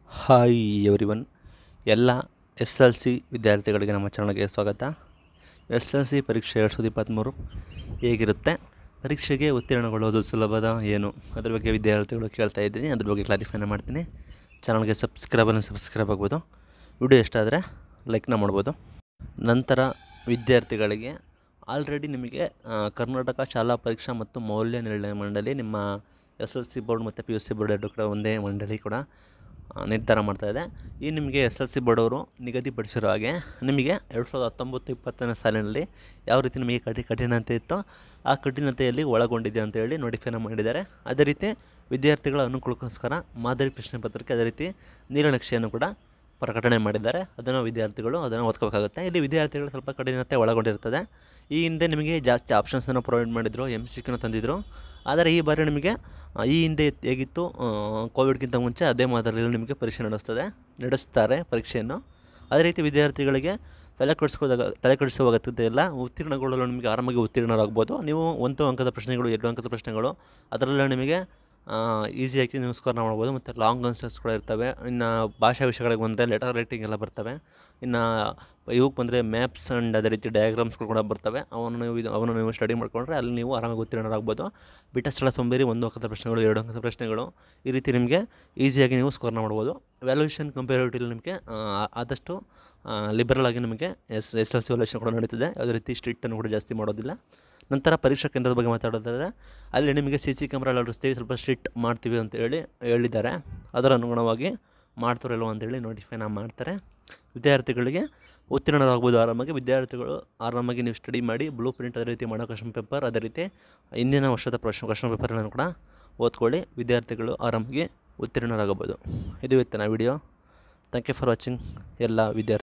hi everyone ಎಲ್ಲ S L C ವಿದ್ಯಾರ್ಥಿಗಳಿಗೆ ನಮ್ಮ ಚಾನಲ್ಗೆ ಸ್ವಾಗತ ಎಸ್ ಎಲ್ ಸಿ ಪರೀಕ್ಷೆ ಎರಡು ಸಾವಿರದ ಇಪ್ಪತ್ತ್ಮೂರು ಹೇಗಿರುತ್ತೆ ಪರೀಕ್ಷೆಗೆ ಉತ್ತೀರ್ಣಗೊಳ್ಳೋದು ಸುಲಭದ ಏನು ಅದ್ರ ಬಗ್ಗೆ ವಿದ್ಯಾರ್ಥಿಗಳು ಕೇಳ್ತಾ ಇದ್ದೀನಿ ಅದ್ರ ಬಗ್ಗೆ ಕ್ಲಾರಿಫೈನ ಮಾಡ್ತೀನಿ ಚಾನಲ್ಗೆ ಸಬ್ಸ್ಕ್ರೈಬನ್ನು ಸಬ್ಸ್ಕ್ರೈಬ್ ಆಗ್ಬೋದು ವಿಡಿಯೋ ಇಷ್ಟ ಆದರೆ ಲೈಕ್ನ ಮಾಡ್ಬೋದು ನಂತರ ವಿದ್ಯಾರ್ಥಿಗಳಿಗೆ ಆಲ್ರೆಡಿ ನಿಮಗೆ ಆ, ಕರ್ನಾಟಕ ಶಾಲಾ ಪರೀಕ್ಷಾ ಮತ್ತು ಮೌಲ್ಯ ನಿರ್ಣಯ ಮಂಡಳಿ ನಿಮ್ಮ ಎಸ್ ಎಲ್ ಸಿ ಬೋರ್ಡ್ ಮತ್ತು ಪಿ ಯು ಸಿ ಬೋರ್ಡ್ ಎರಡು ಕೂಡ ಒಂದೇ ಮಂಡಳಿ ಕೂಡ ಆ, ನಿರ್ಧಾರ ಮಾಡ್ತಾ ಇದೆ ಈ ನಿಮಗೆ ಎಸ್ ಎಲ್ ಸಿ ಬೋರ್ಡ್ ಅವರು ನಿಗದಿಪಡಿಸಿರೋ ಹಾಗೆ ನಿಮಗೆ ಎರಡು ಸಾವಿರದ ಹತ್ತೊಂಬತ್ತು ಇಪ್ಪತ್ತನೇ ಸಾಲಿನಲ್ಲಿ ಯಾವ ರೀತಿ ನಿಮಗೆ ಕಠಿ ಕಠಿಣತೆ ಇತ್ತೋ ಆ ಕಠಿಣತೆಯಲ್ಲಿ ಒಳಗೊಂಡಿದೆ ಅಂತ ಹೇಳಿ ನೋಟಿಫೈನ ಮಾಡಿದ್ದಾರೆ ಅದೇ ರೀತಿ ವಿದ್ಯಾರ್ಥಿಗಳ ಅನುಕೂಲಕ್ಕೋಸ್ಕರ ಮಾದರಿ ಪ್ರಶ್ನೆ ಪತ್ರಿಕೆ ಅದೇ ರೀತಿ ನೀಲನಕ್ಷೆಯನ್ನು ಕೂಡ ಪ್ರಕಟಣೆ ಮಾಡಿದ್ದಾರೆ ಅದನ್ನು ವಿದ್ಯಾರ್ಥಿಗಳು ಅದನ್ನು ಓದ್ಕೋಬೇಕಾಗುತ್ತೆ ಇಲ್ಲಿ ವಿದ್ಯಾರ್ಥಿಗಳು ಸ್ವಲ್ಪ ಕಠಿಣತೆ ಒಳಗೊಂಡಿರ್ತದೆ ಈ ಹಿಂದೆ ನಿಮಗೆ ಜಾಸ್ತಿ ಆಪ್ಷನ್ಸನ್ನು ಪ್ರೊವೈಡ್ ಮಾಡಿದರು ಎಮ್ ಸಿ ಕ್ಯೂನ ತಂದಿದ್ದರು ಆದರೆ ಈ ಬಾರಿ ನಿಮಗೆ ಆ, ಈ ಹಿಂದೆ ಹೇಗಿತ್ತು ಆ, ಕೋವಿಡ್ಗಿಂತ ಮುಂಚೆ ಅದೇ ಮಾದರಿಯಲ್ಲಿ ನಿಮಗೆ ಪರೀಕ್ಷೆ ನಡೆಸ್ತದೆ ನಡೆಸ್ತಾರೆ ಪರೀಕ್ಷೆಯನ್ನು ಅದೇ ರೀತಿ ವಿದ್ಯಾರ್ಥಿಗಳಿಗೆ ತಲೆ ಕೆಡಿಸ್ಕೋದಾಗ ತಲೆ ಕೆಡಿಸುವ ಅಗತ್ಯತೆ ಇಲ್ಲ ಉತ್ತೀರ್ಣಗೊಳ್ಳಲು ನಿಮಗೆ ಆರಾಮಾಗಿ ಉತ್ತೀರ್ಣರಾಗ್ಬೋದು ನೀವು ಒಂದು ಅಂಕದ ಪ್ರಶ್ನೆಗಳು ಎರಡು ಅಂಕದ ಪ್ರಶ್ನೆಗಳು ಅದರಲ್ಲ ನಿಮಗೆ ಈಸಿಯಾಗಿ ನೀವು ಸ್ಕೋರ್ನ ಮಾಡ್ಬೋದು ಮತ್ತು ಲಾಂಗ್ ಆನ್ಸರ್ಸ್ ಕೂಡ ಇರ್ತವೆ ಇನ್ನು ಭಾಷಾ ವಿಷಯಗಳಿಗೆ ಬಂದರೆ ಲೆಟರ್ ರೈಟಿಂಗ್ ಎಲ್ಲ ಬರ್ತವೆ ಇನ್ನು ಇವಕ್ಕೆ ಬಂದರೆ ಮ್ಯಾಪ್ಸ್ ಆ್ಯಂಡ್ ಅದೇ ರೀತಿ ಡಯಾಗ್ರಾಮ್ಸ್ಗಳು ಕೂಡ ಬರ್ತವೆ ಅವನ್ನು ನೀವು ಇದು ಅವನ್ನು ನೀವು ಸ್ಟಡಿ ಮಾಡಿಕೊಂಡ್ರೆ ಅಲ್ಲಿ ನೀವು ಆರಾಮಾಗಿ ಉತ್ತೀರ್ಣರಾಗ್ಬೋದು ಬಿಟ್ಟ ಸ್ಥಳ ಸೊಂಬೇರಿ ಒಂದು ಅಂಕದ ಪ್ರಶ್ನೆಗಳು ಎರಡು ಅಂಕದ ಪ್ರಶ್ನೆಗಳು ಈ ರೀತಿ ನಿಮಗೆ ಈಸಿಯಾಗಿ ನೀವು ಸ್ಕೋರ್ನ ಮಾಡ್ಬೋದು ವ್ಯಾಲ್ಯೂಯೇಷನ್ ಕಂಪೇರಿಟಿವ್ ನಿಮಗೆ ಆ, ಆದಷ್ಟು ಲಿಬರಲ್ ಆಗಿ ನಿಮಗೆ S S L C valuation ಕೂಡ ನಡೀತದೆ ಅದೇ ರೀತಿ ಸ್ಟ್ರಿಕ್ಟನ್ನು ಕೂಡ ಜಾಸ್ತಿ ಮಾಡೋದಿಲ್ಲ ನಂತರ ಪರೀಕ್ಷಾ ಕೇಂದ್ರದ ಬಗ್ಗೆ ಮಾತಾಡೋದಾದರೆ ಅಲ್ಲಿ ನಿಮಗೆ ಸಿ ಸಿ ಕ್ಯಾಮ್ರಾ ಅಳವಡಿಸ್ತೀವಿ ಸ್ವಲ್ಪ ಸ್ಟ್ರಿಕ್ಟ್ ಮಾಡ್ತೀವಿ ಅಂತ ಹೇಳಿ ಹೇಳಿದ್ದಾರೆ ಅದರ ಅನುಗುಣವಾಗಿ ಮಾಡ್ತಾರೋ ಇಲ್ವೋ ಅಂತೇಳಿ ನೋಟಿಫೈನ ಮಾಡ್ತಾರೆ ವಿದ್ಯಾರ್ಥಿಗಳಿಗೆ ಉತ್ತೀರ್ಣರಾಗ್ಬೋದು ಆರಾಮಾಗಿ ವಿದ್ಯಾರ್ಥಿಗಳು ಆರಾಮಾಗಿ ನೀವು ಸ್ಟಡಿ ಮಾಡಿ ಬ್ಲೂ ಪ್ರಿಂಟ್ ಅದೇ ರೀತಿ ಮಾಡೋ ಕ್ವಶನ್ ಪೇಪರ್ ಅದೇ ರೀತಿ ಇಂದಿನ ವರ್ಷದ ಪ್ರಶ್ನೆ ಕ್ವಶನ್ ಪೇಪರ್ಗಳನ್ನು ಕೂಡ ಓದ್ಕೊಳ್ಳಿ ವಿದ್ಯಾರ್ಥಿಗಳು ಆರಾಮಾಗಿ ಉತ್ತೀರ್ಣರಾಗಬಹುದು ಇದು ಇವತ್ತಿನ video thank you for watching ಎಲ್ಲ ವಿದ್ಯಾರ್ಥಿ